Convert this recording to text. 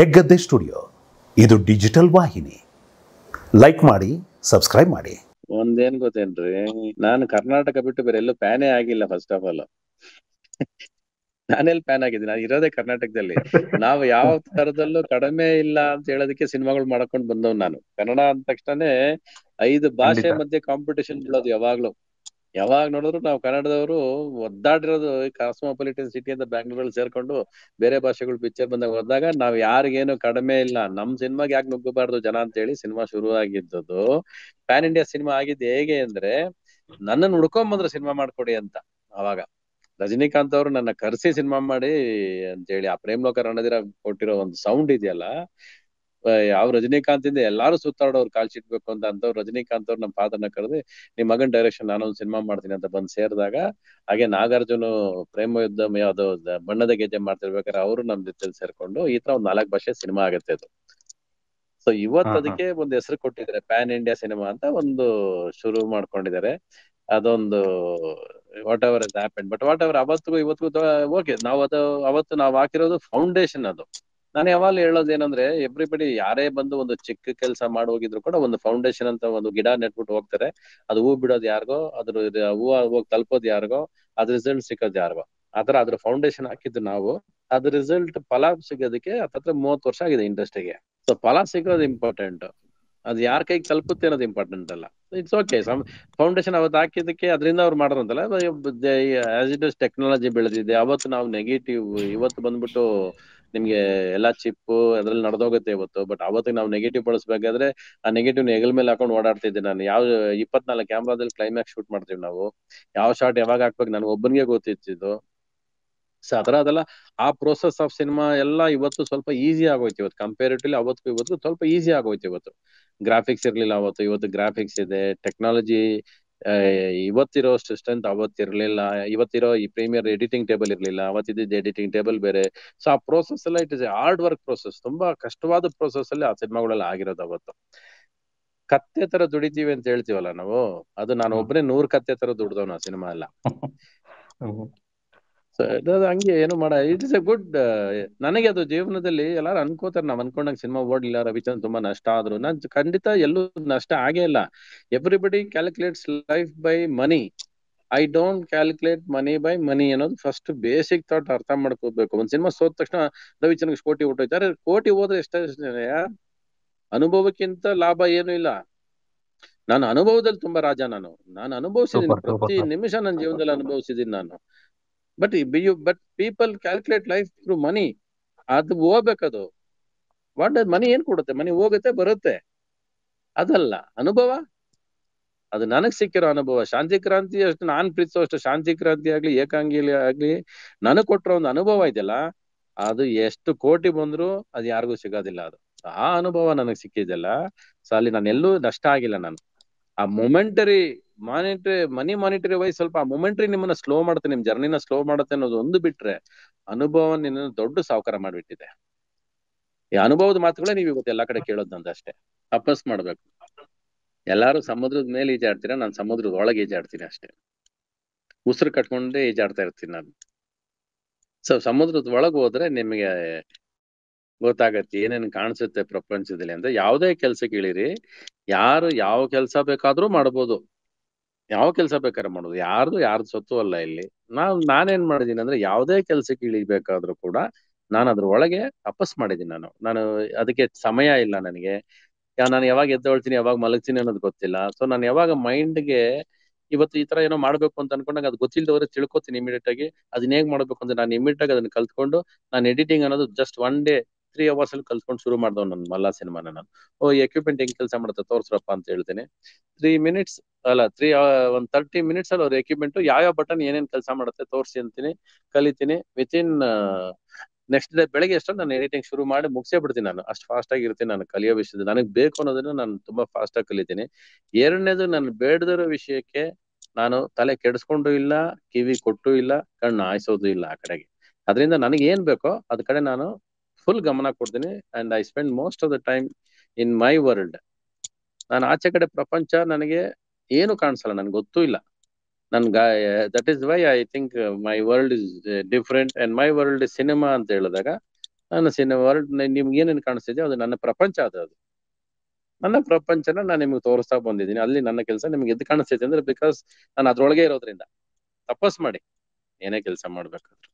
Heggadde studio ಇದು digital ವಾಹಿನಿ like ಮಾಡಿ ಸಬ್ಸ್ಕ್ರೈಬ್ ಮಾಡಿ ಒಂದೇನ್ ಗೊತ್ತೇನ್ರಿ ನಾನು ಕರ್ನಾಟಕ ಬಿಟ್ಟು ಬೇರೆ ಎಲ್ಲೂ ಪ್ಯಾನೇ ಆಗಿಲ್ಲ ಫಸ್ಟ್ ಆಫ್ ಆಲ್ ನಾನೆಲ್ಲಿ ಪ್ಯಾನ್ ಆಗಿದ್ದೀನಿ ನಾನು ಇರೋದೇ ಕರ್ನಾಟಕದಲ್ಲಿ ನಾವು ಯಾವ ತರದಲ್ಲೂ ಕಡಿಮೆ ಇಲ್ಲ ಅಂತ ಹೇಳೋದಕ್ಕೆ ಸಿನಿಮಾಗಳು ಮಾಡ್ಕೊಂಡು ಬಂದವ್ ನಾನು ಕನ್ನಡ ಅಂದ ತಕ್ಷಣನೇ ಐದು ಭಾಷೆ ಖಂಡಿತ. ಮಧ್ಯೆ ಕಾಂಪಿಟೇಷನ್ ಬೀಳೋದು ಯಾವಾಗ್ಲೂ ಯಾವಾಗ ನೋಡಿದ್ರು ನಾವು ಕನ್ನಡದವರು ಒದ್ದಾಡಿರೋದು ಕಾಸ್ಮೋಪಾಲಿಟನ್ ಸಿಟಿ ಅಂತ ಬ್ಯಾಂಗ್ಳೂರಲ್ಲಿ ಸೇರ್ಕೊಂಡು ಬೇರೆ ಭಾಷೆಗಳು ಪಿಕ್ಚರ್ ಬಂದಾಗ ಹೋದಾಗ ನಾವ್ ಯಾರಿಗೇನು ಕಡಿಮೆ ಇಲ್ಲ ನಮ್ ಸಿನಿಮಾಗೆ ಯಾಕೆ ನುಗ್ಗಬಾರ್ದು ಜನ ಅಂತ ಹೇಳಿ ಸಿನಿಮಾ ಶುರು ಆಗಿದ್ದದು ಪ್ಯಾನ್ ಇಂಡಿಯಾ ಸಿನಿಮಾ ಆಗಿದ್ದು ಹೇಗೆ ಅಂದ್ರೆ ನನ್ನನ್ನು ಹುಡ್ಕೊಂಡ್ ಬಂದ್ರು ಸಿನಿಮಾ ಮಾಡ್ಕೊಡಿ ಅಂತ ಅವಾಗ ರಜನಿಕಾಂತ್ ಅವರು ನನ್ನ ಕರ್ಸಿ ಸಿನಿಮಾ ಮಾಡಿ ಅಂತ ಹೇಳಿ ಆ ಪ್ರೇಮ್ ಲೋಕ ರಣದಿರ ಕೊಟ್ಟಿರೋ ಒಂದು ಸೌಂಡ್ ಇದೆಯಲ್ಲ ಆ, ಯಾವ ರಜನಿಕಾಂತ್ ಇಂದ ಎಲ್ಲಾರು ಸುತ್ತಾಡೋರು ಕಾಲ್ ಚಿಟ್ಬೇಕು ಅಂತ ಅಂತವ್ರು ರಜನಿಕಾಂತ್ ಅವ್ರು ನಮ್ಮ ಫಾದರ್ನ ಕರೆದು ನಿಮ್ ಮಗನ್ ಡೈರೆಕ್ಷನ್ ನಾನೊಂದು ಸಿನಿಮಾ ಮಾಡ್ತೀನಿ ಅಂತ ಬಂದ್ ಸೇರಿದಾಗ ಹಾಗೆ ನಾಗಾರ್ಜುನ ಪ್ರೇಮ ಯುದ್ಧ ಯಾವ್ದೋ ದ- ಬಣ್ಣದ ಗೆಜ್ಜೆ ಮಾಡ್ತಿರ್ಬೇಕಾದ್ರೆ ಅವರು ನಮ್ ಜೊತೆಲಿ ಸೇರ್ಕೊಂಡು ಈ ತರ ಒಂದ್ ನಾಲ್ಕು ಭಾಷೆ ಸಿನಿಮಾ ಆಗತ್ತೆ ಅದು ಸೊ ಇವತ್ತು ಹಾ, ಹಾ. ಅದಕ್ಕೆ ಒಂದು ಹೆಸರು ಕೊಟ್ಟಿದ್ದಾರೆ ಪ್ಯಾನ್ ಇಂಡಿಯಾ ಸಿನಿಮಾ ಅಂತ ಒಂದು ಶುರು ಮಾಡ್ಕೊಂಡಿದ್ದಾರೆ ಅದೊಂದು whatever is happen but whatever ಅವತ್ತಿಗೂ ಇವತ್ತಿಗೂ ಓಕೆ ನಾವು ಅದು ಅವತ್ತು ನಾವು ಹಾಕಿರೋದು ಫೌಂಡೇಶನ್ ಅದು ನಾನು ಯಾವಾಗಲೂ ಹೇಳೋದು ಏನಂದ್ರೆ ಎವ್ರಿಬಡಿ ಯಾರೇ ಬಂದು ಒಂದು ಚಿಕ್ಕ ಕೆಲಸ ಮಾಡಿ ಹೋಗಿದ್ರು ಕೂಡ ಒಂದು ಫೌಂಡೇಶನ್ ಅಂತ ಒಂದು ಗಿಡ ನೆಟ್ಬಿಟ್ಟು ಹೋಗ್ತಾರೆ ಅದು ಹೂ ಬಿಡೋದು ಯಾರಿಗೋ ಅದ್ರ ಇದು ಹೂವು ಹೋಗಿ ತಲುಪೋದು ಯಾರಿಗೋ ಅದ್ರ ರಿಸಲ್ಟ್ ಸಿಕ್ಕೋದು ಯಾರಿಗೋ ಆತರ ಅದ್ರ ಫೌಂಡೇಶನ್ ಹಾಕಿದ್ದು ನಾವು ಅದ್ರ ರಿಸಲ್ಟ್ ಫಲ ಸಿಗೋದಕ್ಕೆ ಹತ್ತತ್ರ ಮೂವತ್ತು ವರ್ಷ ಆಗಿದೆ ಇಂಡಸ್ಟ್ರಿಗೆ ಸೊ ಫಲ ಸಿಗೋದು ಇಂಪಾರ್ಟೆಂಟ್ ಅದು ಯಾರ ಕೈಗೆ ತಲುಪುತ್ತೆ ಅನ್ನೋದು ಇಂಪಾರ್ಟೆಂಟ್ ಅಲ್ಲ ಇಟ್ಸ್ ಓಕೆ ಫೌಂಡೇಶನ್ ಅವತ್ತು ಹಾಕಿದ್ದಕ್ಕೆ ಅದರಿಂದ ಅವ್ರು ಮಾಡೋರಂತಲ್ಲ ಆಸ್ ಇಟ್ ಇಸ್ ಟೆಕ್ನಾಲಜಿ ಬೆಳೆದಿದೆ ಅವತ್ತು ನಾವು ನೆಗೆಟಿವ್ ಇವತ್ತು ಬಂದ್ಬಿಟ್ಟು ನಿಮ್ಗೆ ಎಲ್ಲಾ ಚಿಪ್ ಅದ್ರಲ್ಲಿ ನಡೆದೋಗುತ್ತೆ ಇವತ್ತು ಬಟ್ ಅವತ್ತಿಗೆ ನಾವು ನೆಗೆಟಿವ್ ಬಳಸ್ಬೇಕಾದ್ರೆ ಆ ನೆಗೆಟಿವ್ ಹೆಗಲ್ ಮೇಲೆ ಹಾಕೊಂಡು ಓಡಾಡ್ತಿದ್ದೆ ನಾನು ಯಾವ ಇಪ್ಪತ್ನಾಲ್ಕು ಕ್ಯಾಮ್ರಾದಲ್ಲಿ ಕ್ಲೈಮ್ಯಾಕ್ಸ್ ಶೂಟ್ ಮಾಡ್ತೀವಿ ನಾವು ಯಾವ ಶಾಟ್ ಯಾವಾಗ ಹಾಕ್ಬೇಕು ನನಗೆ ಒಬ್ಬನಿಗೆ ಗೊತ್ತಿತ್ತು ಸೊ ಅದರ ಅದೆಲ್ಲ ಆ ಪ್ರೋಸೆಸ್ ಆಫ್ ಸಿನಿಮಾ ಎಲ್ಲ ಇವತ್ತು ಸ್ವಲ್ಪ ಈಸಿ ಆಗೋಯ್ತು ಇವತ್ತು ಕಂಪೇರಿಟಿವ್ಲಿ ಅವತ್ತು ಇವತ್ತು ಸ್ವಲ್ಪ ಈಸಿ ಆಗೋಯ್ತು ಇವತ್ತು ಗ್ರಾಫಿಕ್ಸ್ ಇರ್ಲಿಲ್ಲ ಅವತ್ತು ಇವತ್ತು ಗ್ರಾಫಿಕ್ಸ್ ಇದೆ ಟೆಕ್ನಾಲಜಿ ಇವತ್ತಿರೋ ಸ್ಟ್ರೆಂತ್ ಅವತ್ತಿರ್ಲಿಲ್ಲ ಇವತ್ತಿರೋ ಈ ಪ್ರೀಮಿಯರ್ ಎಡಿಟಿಂಗ್ ಟೇಬಲ್ ಇರ್ಲಿಲ್ಲ ಅವತ್ತಿದ್ದ ಎಡಿಟಿಂಗ್ ಟೇಬಲ್ ಬೇರೆ ಸೊ ಆ ಪ್ರೋಸೆಸ್ ಎಲ್ಲ it is hard work process ತುಂಬಾ ಕಷ್ಟವಾದ ಪ್ರೋಸೆಸ್ ಅಲ್ಲಿ ಆ ಸಿನಿಮಾಗಳೆಲ್ಲ ಆಗಿರೋದು ಅವತ್ತು ಕತ್ತೆ ತರ ದುಡಿತೀವಿ ಅಂತ ಹೇಳ್ತೀವಲ್ಲ ನಾವು ಅದು ನಾನು ಒಬ್ಬನೇ ನೂರ್ ಕತ್ತೆ ತರ ದುಡ್ದವನು ಆ ಸಿನಿಮಾ ಎಲ್ಲ ಹ್ಮ್. So, ಅದು ಹಂಗೆ ಏನು ಮಾಡ ಇಟ್ ಇಸ್ ಎ ಗುಡ್ ನನಗೆ ಅದು ಜೀವನದಲ್ಲಿ ಎಲ್ಲಾರು ಅನ್ಕೋತಾರೆ ನಾವ್ ಅನ್ಕೊಂಡಂಗ್ ಸಿನಿಮಾ ಓಡ್ಲಿಲ್ಲ ರವಿಚಂದ್ರ ತುಂಬಾ ನಷ್ಟ ಆದ್ರು ನಾನ್ ಖಂಡಿತ ಎಲ್ಲೂ ನಷ್ಟ ಆಗೇ ಇಲ್ಲ everybody calculates life by money I don't calculate money by money ಅನ್ನೋದು ಫಸ್ಟ್ ಬೇಸಿಕ್ ಥಾಟ್ ಅರ್ಥ ಮಾಡ್ಕೋಬೇಕು ಒಂದ್ ಸಿನಿಮಾ ಸೋತ ತಕ್ಷಣ ರವಿಚಂದ್ರ ಕೋಟಿ ಹೊಟ್ಟೋಯ್ತಾರೆ ಕೋಟಿ ಹೋದ್ರೆ ಎಷ್ಟ ಅನುಭವಕ್ಕಿಂತ ಲಾಭ ಏನು ಇಲ್ಲ ನಾನು ಅನುಭವದಲ್ಲಿ ತುಂಬಾ ರಾಜ ನಾನು ನಾನು ಅನುಭವಿಸಿದ್ದೀನಿ Super, super, ಪ್ರತಿ sir. ನಿಮಿಷ ನನ್ನ ಜೀವನದಲ್ಲಿ ಅನುಭವಿಸಿದ್ದೀನಿ ನಾನು but you but people calculate life through money ಅದು ಹೋಗ್ಬೇಕದು ವಾಟ್ ಮನಿ ಏನ್ ಕೊಡುತ್ತೆ ಮನಿ ಹೋಗುತ್ತೆ ಬರುತ್ತೆ ಅದಲ್ಲ ಅನುಭವ ಅದು ನನಗ್ ಸಿಕ್ಕಿರೋ ಅನುಭವ ಶಾಂತಿ ಕ್ರಾಂತಿ ಅಷ್ಟು ನಾನ್ ಪ್ರೀತಿಸೋ ಅಷ್ಟು ಶಾಂತಿ ಕ್ರಾಂತಿ ಆಗ್ಲಿ ಏಕಾಂಗಿ ಆಗ್ಲಿ ನನಗ್ ಕೊಟ್ಟಿರೋ ಒಂದು ಅನುಭವ ಇದೆಯಲ್ಲ ಅದು ಎಷ್ಟು ಕೋಟಿ ಬಂದ್ರು ಅದು ಯಾರಿಗೂ ಸಿಗೋದಿಲ್ಲ ಅದು ಆ ಅನುಭವ ನನಗ್ ಸಿಕ್ಕಿದೆಲ್ಲ ಸೊ ಅಲ್ಲಿ ನಾನು ಎಲ್ಲೂ ನಷ್ಟ ಆಗಿಲ್ಲ ನಾನು ಆ momentary monetary money monetary wise ಸ್ವಲ್ಪ ಆ ಮೊಮೆಂಟರಿ ನಿಮ್ಮನ್ನ ಸ್ಲೋ ಮಾಡುತ್ತೆ ನಿಮ್ ಜರ್ನಿನ ಸ್ಲೋ ಮಾಡುತ್ತೆ ಅನ್ನೋದು ಒಂದು ಬಿಟ್ರೆ ಅನುಭವ ನಿನ್ನ ದೊಡ್ಡ ಸಾವುಕಾರ ಮಾಡ್ಬಿಟ್ಟಿದೆ ಈ ಅನುಭವದ ಮಾತುಗಳೇ ನೀವು ಇವತ್ತು ಎಲ್ಲಾ ಕಡೆ ಕೇಳೋದು ನಂದು ಅಷ್ಟೇ ತಪಸ್ ಮಾಡ್ಬೇಕು ಎಲ್ಲಾರು ಸಮುದ್ರದ ಮೇಲೆ ಈಜಾಡ್ತೀರಾ ನಾನು ಸಮುದ್ರದ ಒಳಗೆ ಈಜಾಡ್ತೀನಿ ಅಷ್ಟೇ ಉಸಿರು ಕಟ್ಕೊಂಡೇ ಈಜಾಡ್ತಾ ಇರ್ತೀನಿ ನಾನು ಸೊ ಸಮುದ್ರದ ಒಳಗೆ ಹೋದ್ರೆ ನಿಮಗೆ ಗೊತ್ತಾಗತ್ತೆ ಏನೇನ್ ಕಾಣಿಸುತ್ತೆ ಪ್ರಪಂಚದಲ್ಲಿ ಅಂದ್ರೆ ಯಾವುದೇ ಕೆಲ್ಸಕ್ಕೆ ಇಳಿರಿ ಯಾರು ಯಾವ ಕೆಲಸ ಬೇಕಾದ್ರೂ ಮಾಡ್ಬೋದು ಯಾವ ಕೆಲಸ ಬೇಕಾದ್ರೆ ಮಾಡೋದು ಯಾರ್ದು ಯಾರ್ದು ಸೊತ್ತು ಅಲ್ಲ ಇಲ್ಲಿ ನಾವ್ ನಾನೇನ್ ಮಾಡಿದೀನಿ ಅಂದ್ರೆ ಯಾವುದೇ ಕೆಲ್ಸಕ್ಕೆ ಇಳಿಬೇಕಾದ್ರೂ ಕೂಡ ನಾನು ಅದ್ರ ಒಳಗೆ ತಪಸ್ ಮಾಡಿದೀನಿ ನಾನು ನಾನು ಅದಕ್ಕೆ ಸಮಯ ಇಲ್ಲ ನನಗೆ ಯಾ- ನಾನು ಯಾವಾಗ ಎದ್ದೇಳ್ತೀನಿ ಯಾವಾಗ ಮಲಗ್ತೀನಿ ಅನ್ನೋದು ಗೊತ್ತಿಲ್ಲ ಸೊ ನಾನು ಯಾವಾಗ ಮೈಂಡ್ಗೆ ಇವತ್ತು ಈ ತರ ಏನೋ ಮಾಡ್ಬೇಕು ಅಂತ ಅನ್ಕೊಂಡಾಗ ಅದು ಗೊತ್ತಿಲ್ದವ್ರೆ ತಿಳ್ಕೊತೀನಿ ಇಮಿಡಿಯೇಟ್ ಆಗಿ ಅದನ್ನ ಹೇಗ್ ಮಾಡ್ಬೇಕು ಅಂತ ನಾನು ಇಮಿಡಿಯೇಟ್ ಆಗಿ ಅದನ್ನ ಕಲ್ತ್ಕೊಂಡು ನಾನು ಎಡಿಟಿಂಗ್ ಅನ್ನೋದು just one day three hours ಅಲ್ಲಿ ಕಲ್ತ್ಕೊಂಡು ಶುರು ಮಾಡ್ದವ್ ನನ್ನ ಮಲ್ಲ ಸಿನಿಮಾನ ನಾನು ಓ ಎಕ್ವಿಪ್ಮೆಂಟ್ ಹೆಂಗ್ ಕೆಲಸ ಮಾಡುತ್ತೆ ತೋರ್ಸ್ರಪ್ಪ ಅಂತ ಹೇಳ್ತೀನಿ ತ್ರೀ ಮಿನಿಟ್ಸ್ ಅಲ್ಲ ತ್ರೀ ಒಂದ್ ತರ್ಟಿ ಮಿನಿಟ್ಸ್ ಅಲ್ಲಿ ಅವ್ರ ಎಕ್ವಿಪ್ಮೆಂಟ್ ಯಾವ ಬಟನ್ ಏನೇನ್ ಕೆಲಸ ಮಾಡುತ್ತೆ ತೋರಿಸಿ ಅಂತೀನಿ ಕಲಿತೀನಿ ವಿತ್ ಇನ್ ನೆಕ್ಸ್ಟ್ ಡೇ ಬೆಳಗ್ಗೆ ಎಷ್ಟೋ ನಾನು ಎಡಿಟಿಂಗ್ ಶುರು ಮಾಡಿ ಮುಗಿಸೇ ಬಿಡ್ತೀನಿ ನಾನು ಅಷ್ಟು ಫಾಸ್ಟ್ ಆಗಿ ಇರ್ತೀನಿ ನಾನು ಕಲಿಯೋ ವಿಷಯದ ನನಗೆ ಬೇಕು ಅನ್ನೋದನ್ನ ನಾನು ತುಂಬಾ ಫಾಸ್ಟ್ ಆಗಿ ಕಲಿತೀನಿ ಎರಡನೇದು ನಾನು ಬೇಡದಿರೋ ವಿಷಯಕ್ಕೆ ನಾನು ತಲೆ ಕೆಡಿಸ್ಕೊಂಡು ಇಲ್ಲ ಕಿವಿ ಕೊಟ್ಟು ಇಲ್ಲ ಕಣ್ಣು ಹಾಯಿಸೋದು ಇಲ್ಲ ಆ ಕಡೆಗೆ ಅದರಿಂದ ನನಗೆ ಏನ್ ಬೇಕೋ ಅದ್ ಕಡೆ ನಾನು ಫುಲ್ ಗಮನ ಕೊಡ್ತೀನಿ and I spend most of the time in my world ನಾನು ಆಚೆ ಕಡೆ ಪ್ರಪಂಚ ನನಗೆ ಏನು ಕಾಣಿಸಲ್ಲ ನನ್ಗೆ ಗೊತ್ತೂ ಇಲ್ಲ ನನ್ that is why I think my world is different and my world is cinema ಅಂತ ಹೇಳಿದಾಗ ನನ್ನ ಸಿನಿಮಾ ವರ್ಲ್ಡ್ ನಿಮ್ಗೆ ಏನೇನು ಕಾಣಿಸ್ತಿದೆ ಅದು ನನ್ನ ಪ್ರಪಂಚ ಅದು ಅದು ನನ್ನ ಪ್ರಪಂಚನ ನಾನು ನಿಮ್ಗೆ ತೋರಿಸ್ತಾ ಬಂದಿದ್ದೀನಿ ಅಲ್ಲಿ ನನ್ನ ಕೆಲಸ ನಿಮ್ಗೆ ಎದ್ದು ಕಾಣಿಸ್ತೈತೆ ಅಂದ್ರೆ ಬಿಕಾಸ್ ನಾನು ಅದ್ರೊಳಗೆ ಇರೋದ್ರಿಂದ ತಪಸ್ ಮಾಡಿ ಏನೇ ಕೆಲಸ ಮಾಡ್ಬೇಕಾದ್ರೆ